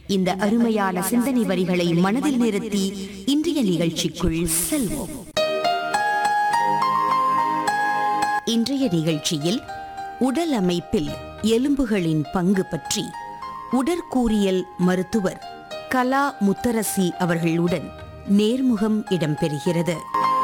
இந்த அருமையான சிந்தனை வரிகளை மனதில் நிறுத்தி இன்றைய நிகழ்ச்சிக்குள் செல்வோம் இன்றைய நிகழ்ச்சியில் உடல் அமைப்பில் எலும்புகளின் பங்கு பற்றி உடற்கூறியல் மருத்துவர் கலா முத்தரசி அவர்களுடன் நேர்முகம் இடம்பெறுகிறது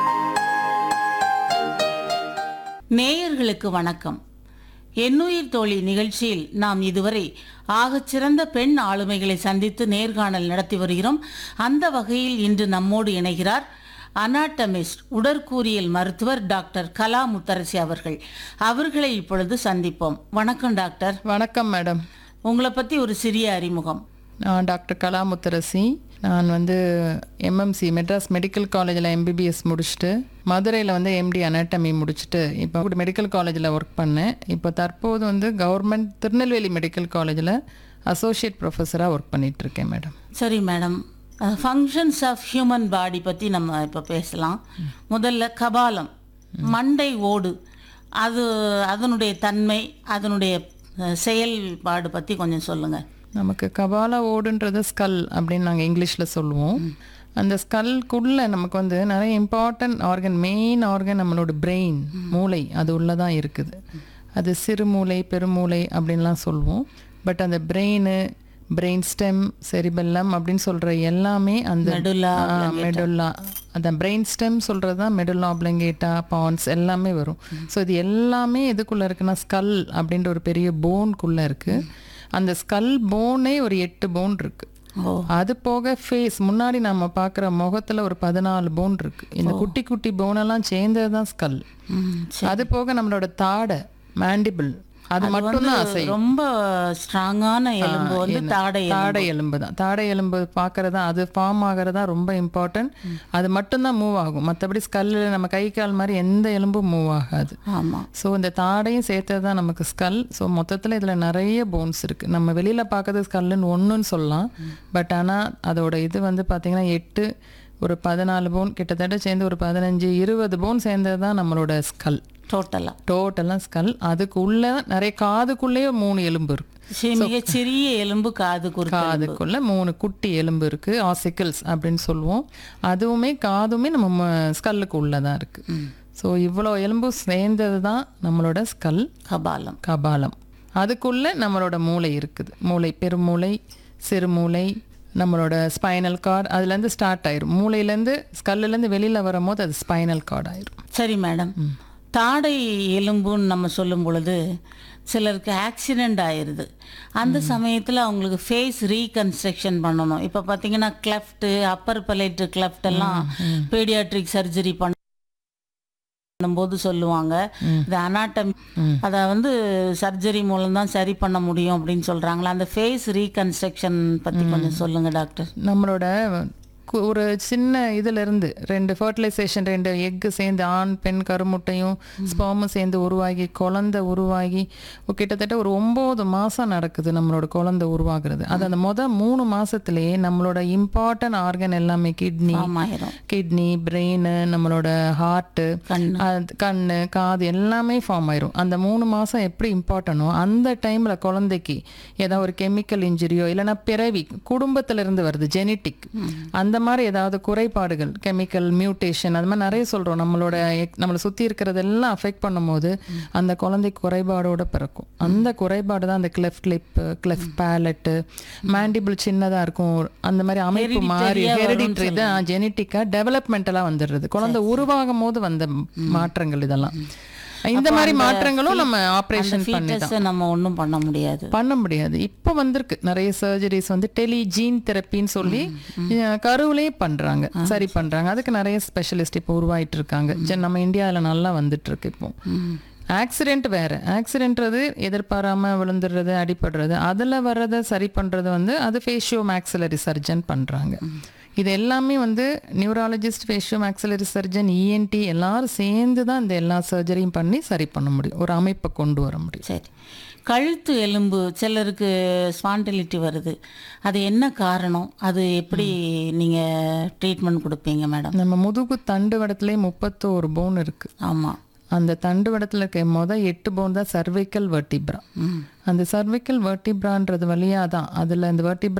நேயர்களுக்கு வணக்கம் எண்ணுயிர் தோழி நிகழ்ச்சியில் நாம் இதுவரை ஆகச்சிறந்த பெண் ஆளுமைகளை சந்தித்து நேர்காணல் நடத்தி வருகிறோம் அந்த வகையில் இன்று நம்மோடு இணைகிறார் அனாட்டமிஸ்ட் உடற்கூறியல் மருத்துவர் டாக்டர் கலா முத்தரசி அவர்கள் அவர்களை இப்பொழுது சந்திப்போம் வணக்கம் டாக்டர் வணக்கம் மேடம் உங்களை பற்றி ஒரு சிறிய அறிமுகம் நான் டாக்டர் கலாமுத்தரசி நான் வந்து எம்எம்சி மெட்ராஸ் மெடிக்கல் காலேஜில் எம்பிபிஎஸ் முடிச்சுட்டு மதுரையில் வந்து எம்டி அனாட்டமி முடிச்சுட்டு இப்போ மெடிக்கல் காலேஜில் ஒர்க் பண்ணேன் இப்போ தற்போது வந்து கவர்மெண்ட் திருநெல்வேலி மெடிக்கல் காலேஜில் அசோசியேட் ப்ரொஃபஸராக ஒர்க் பண்ணிட்டு இருக்கேன் மேடம் சரி madam functions of human body பற்றி நம்ம இப்போ பேசலாம் முதல்ல கபாலம் மண்டை ஓடு அது அதனுடைய தன்மை அதனுடைய அஹ், செயல்பாடு பற்றி கொஞ்சம் சொல்லுங்கள் நமக்கு கபால ஓடுன்றது ஸ்கல் அப்படின்னு நாங்கள் இங்கிலீஷில் சொல்லுவோம் அந்த ஸ்கல்குள்ளே நமக்கு வந்து நிறைய இம்பார்ட்டன்ட் ஆர்கன் மெயின் ஆர்கன் நம்மளோட பிரெயின் மூளை அது உள்ளே தான் இருக்குது அது சிறுமூளை பெருமூளை அப்படின்லாம் சொல்லுவோம் பட் அந்த பிரெயின் பிரெயின் ஸ்டெம் செரிபெல்லம் அப்படின்னு சொல்கிற எல்லாமே அந்த Medulla மெடுல்லா அந்த பிரெயின் ஸ்டெம் சொல்கிறது தான் மெடுல்லா ஆப்ளங்கேட்டா பான்ஸ் எல்லாமே வரும் ஸோ இது எல்லாமே எதுக்குள்ளே இருக்குன்னா ஸ்கல் அப்படின்ற ஒரு பெரிய போன்குள்ளே இருக்குது அந்த ஸ்கல் போனே ஒரு எட்டு போன் இருக்கு ஓ அது போக ஃபேஸ் முன்னாடி நம்ம பார்க்குற முகத்துல ஒரு பதினாலு போன் இருக்கு இந்த குட்டி குட்டி போனெல்லாம் சேர்ந்தது தான் ஸ்கல் ம், அது போக நம்மளோட தாடை மேண்டிபிள் அது மட்டும்தான் அசையும் ரொம்ப ஸ்ட்ராங்கான எலும்பு வந்து தாடை தாடை எலும்பு தான் தாடை எலும்பு பார்க்கறதா அது ஃபார்ம் ஆகிறதா ரொம்ப இம்பார்ட்டன்ட் அது மட்டும்தான் மூவ் ஆகும் மற்றபடி ஸ்கல்லில் நம்ம கை கால் மாதிரி எந்த எலும்பும் மூவ் ஆகாது ஆமாம் ஸோ இந்த தாடையும் சேர்த்தது தான் நமக்கு ஸ்கல் ஸோ மொத்தத்தில் இதில் நிறைய போன்ஸ் இருக்குது நம்ம வெளியில் பார்க்கறது ஸ்கல்லுன்னு ஒன்றுன்னு சொல்லலாம் பட் ஆனால் அதோட இது வந்து பார்த்திங்கன்னா எட்டு ஒரு பதினாலு போன் கிட்டத்தட்ட சேர்ந்து ஒரு பதினஞ்சு இருபது போன் சேர்ந்தது தான் நம்மளோட ஸ்கல் டோட்டலாக டோட்டலாக ஸ்கல் அதுக்குள்ளே நிறைய காதுக்குள்ளேயே மூணு எலும்பு இருக்குது மிகச் சிறிய எலும்பு காது குறுக்கு காதுக்குள்ள மூணு குட்டி எலும்பு இருக்கு ஆசிக்கிள்ஸ் அப்படின்னு சொல்லுவோம் அதுவுமே காதுமே நம்ம ஸ்கல்லுக்கு உள்ளதான் இருக்கு ஸோ இவ்வளோ எலும்பு சேர்ந்தது தான் நம்மளோட ஸ்கல் கபாலம் கபாலம் அதுக்குள்ள நம்மளோட மூளை இருக்குது மூளை பெருமூளை சிறுமூளை நம்மளோட ஸ்பைனல் கார்டு அதுலேருந்து ஸ்டார்ட் ஆயிரும் மூளையிலேருந்து ஸ்கல்லுலேருந்து வெளியில் வரும்போது அது ஸ்பைனல் கார்டு ஆயிரும் சரி மேடம் தாடை எலும்புன்னு நம்ம சொல்லும் பொழுது சிலருக்கு ஆக்சிடெண்ட் ஆயிடுது அந்த சமயத்தில் அவங்களுக்கு ஃபேஸ் ரீகன்ஸ்ட்ரக்ஷன் பண்ணணும் இப்போ பார்த்தீங்கன்னா கிளஃப்ட்டு அப்பர் பலேட்டு கிளஃப்ட் எல்லாம் பீடியாட்ரிக் சர்ஜரி பண்ண பண்ணும்போது சொல்லுவாங்க இது அனாட்டமி அதை வந்து சர்ஜரி மூலம் தான் சரி பண்ண முடியும் அப்படின்னு சொல்றாங்களா அந்த ஃபேஸ் ரீகன்ஸ்ட்ரக்ஷன் பற்றி கொஞ்சம் சொல்லுங்க டாக்டர் நம்மளோட கு- ஒரு சின்ன இதுல இருந்து ரெண்டு ஃபர்டிலைசேஷன் ரெண்டு எக்கு சேர்ந்து ஆண் பெண் கருமுட்டையும் ஸ்பாமும் சேர்ந்து உருவாகி குழந்தை உருவாகி ஒரு கிட்டத்தட்ட ஒரு ஒம்பது மாசம் நடக்குது நம்மளோட குழந்தை உருவாகிறது அது அந்த முத மூணு மாசத்துலயே நம்மளோட இம்பார்ட்டன்ட் ஆர்கன் எல்லாமே கிட்னி ஆமாயிரும் கிட்னி பிரெயின் நம்மளோட ஹார்ட்டு கண்ணு கண்ணு காது எல்லாமே ஃபார்ம் ஆயிரும் அந்த மூணு மாசம் எப்படி இம்பார்ட்டனோ அந்த டைம்ல குழந்தைக்கு ஏதாவது ஒரு கெமிக்கல் இன்ஜுரியோ இல்லைன்னா பிறவி குடும்பத்துல இருந்து வருது ஜெனட்டிக் அந்த மாதிரி ஏதாவது குறைபாடுகள் கெமிக்கல் மியூட்டேஷன் அது மாதிரி நிறைய சொல்றோம் நம்மளோட எக்- நம்மளை சுத்தி இருக்கிறதெல்லாம் அஃபெக்ட் பண்ணும்போது அந்த குழந்தை குறைபாடோட பிறக்கும் அந்த குறைபாடு தான் அந்த cleft lip cleft palate mandible சின்னதா இருக்கும் அந்த மாதிரி அமைப்பு மாறி Hereditary-ஆ ஹெரிடிட்ரி தான் ஜெனட்டிக்கா டெவலப்மெண்டலாக வந்துடுறது குழந்தை உருவாகும் போது வந்த மாற்றங்கள் இதெல்லாம் இந்த மாதிரி மாற்றங்களும் நம்ம ஆப்ரேஷன் பண்ணி ஃபீட்டஸை நம்ம ஒன்றும் பண்ண முடியாது பண்ண முடியாது இப்போ வந்திருக்கு நிறைய சர்ஜரிஸ் வந்து டெலி ஜீன் தெரப்பின்னு சொல்லி அஹ், கருவிலே பண்றாங்க சரி பண்றாங்க அதுக்கு நிறைய ஸ்பெஷலிஸ்ட் இப்போ உருவாயிட்டு இருக்காங்க ஜ- நம்ம இந்தியாவில் நல்லா வந்துட்டு இருக்கு இப்போ ஆக்சிடென்ட் வேற ஆக்சிடென்ட்றது எதிர்பாராம விழுந்துடுறது அடிபடுறது அதுல வர்றதை சரி பண்றது வந்து அது ஃபேஷியோ மேக்ஸிலரி சர்ஜன் பண்றாங்க இது எல்லாமே வந்து neurologist faciomaxillary surgeon ENT எல்லாரும் சேர்ந்து தான் இந்த எல்லா சர்ஜரியும் பண்ணி சரி பண்ண முடியும் ஒரு அமைப்பை கொண்டு வர முடியும் சரி கழுத்து எலும்பு சிலருக்கு ஸ்பாண்டிலிட்டி வருது அது என்ன காரணம் அது எப்படி நீங்கள் ட்ரீட்மெண்ட் கொடுப்பீங்க மேடம் நம்ம முதுகு தண்டு வடத்துலேயே முப்பத்தோரு போன் இருக்கு ஆமாம் அந்த தண்டு வடத்தில் இருக்க மொத எட்டு போன் தான் சர்வைக்கல் வெர்டிப்ரா ம் அந்த சர்வைக்கல் வெர்டிப்ரான்றது வழியாக தான் அதில் அந்த வெர்டிப்ரா